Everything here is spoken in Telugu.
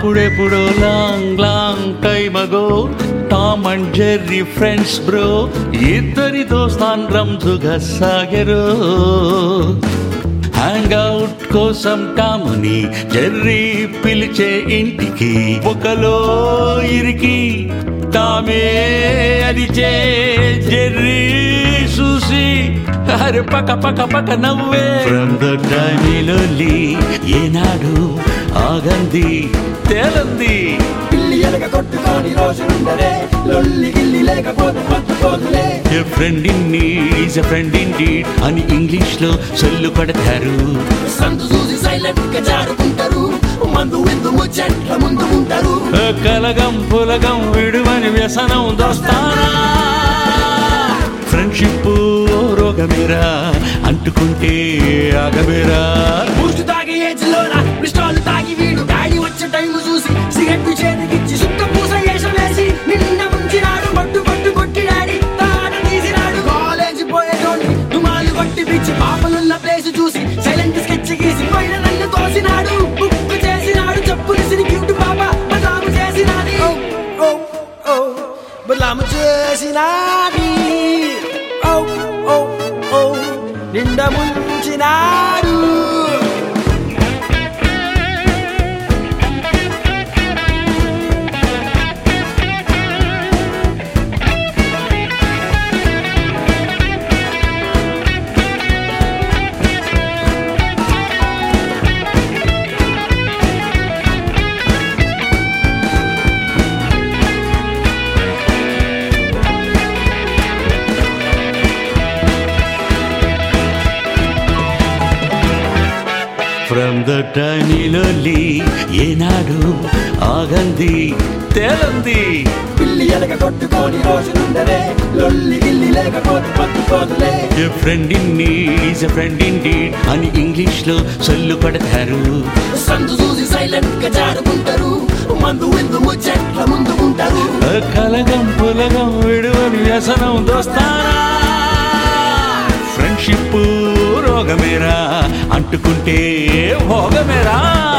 అప్పుడెప్పుడు long long time ago Tom and Jerry friends bro ఇద్దరితో రంజుగా సాగరు హ్యాంగ్ అవుట్ కోసం టాముని జెర్రీ పిలిచే ఇంటికి ఒకలో ఇరికి తామే అరిచే జెర్రీ చూసి అరే పక్క పక్క పక్క నవ్వే ఫ్రమ్ ద టైమిలోలి ఏనాడు ఆగంది తేలంది పిల్లి ఎలక కొట్టుకొని రోజులుండరే లొల్లి గిల్లి లేకపోతే పట్టుకోదులే a friend in is a friend indeed అని ఇంగ్లీష్ లో సొల్లు కొడతారు సందు చూసి సైలెంట్ గా జారుకుంటారు మందు విందు ముచ్చట్ల ముందు ఉంటారు ఏ కలగం పులగం విడువని వ్యసనం దోస్తానా ఫ్రెండ్షిప్ రోగమేరా అంటుకుంటే ఆగమేరా బూస్ట్ తాగే ఏజ్ లోన పిస్టాల్ తాగి వీడు డాడీ వచ్చే టైం చూసి సిగరెట్ చేతికిచ్చి సుక్క పూస వేషం వేసి నిన్న ముంచినాడు పట్టు పట్టు కొట్టి డాడీ తాట తీసినాడు కాలేజీ పోయేటోని దుమాలు కొట్టి పిచ్చి పాపలున్న ప్లేస్ చూసి సైలెంట్ స్కెచ్ గీసి పైన నన్ను తోసినాడు బుక్ చేసినాడు చెప్పు విసిరి క్యూట్ పాప బదలాము చేసినాది ఓ ఓ బదలాము చేసినాది ఓ ఓ ఓ నిండా ముంచినాడు ఫ్రమ్ ద టైమిలోలి ఏనాడు ఆగంది తేలంది పిల్లి ఎలక కొట్టుకొని రోజులుండరే లొల్లి గిల్లి లేకపోతే పట్టుకోదులే a friend in is a friend indeed అని ఇంగ్లీష్ లో సొల్లు కొడతారు సందు చూసి సైలెంట్ గా జారుకుంటారు మందు విందు ముచ్చట్ల ముందు ఉంటారు ఏ కలగం పులగం విడువని వ్యసనం దోస్తానా ఫ్రెండ్షిప్ రోగమేరా అంటుకుంటే భోగమేరా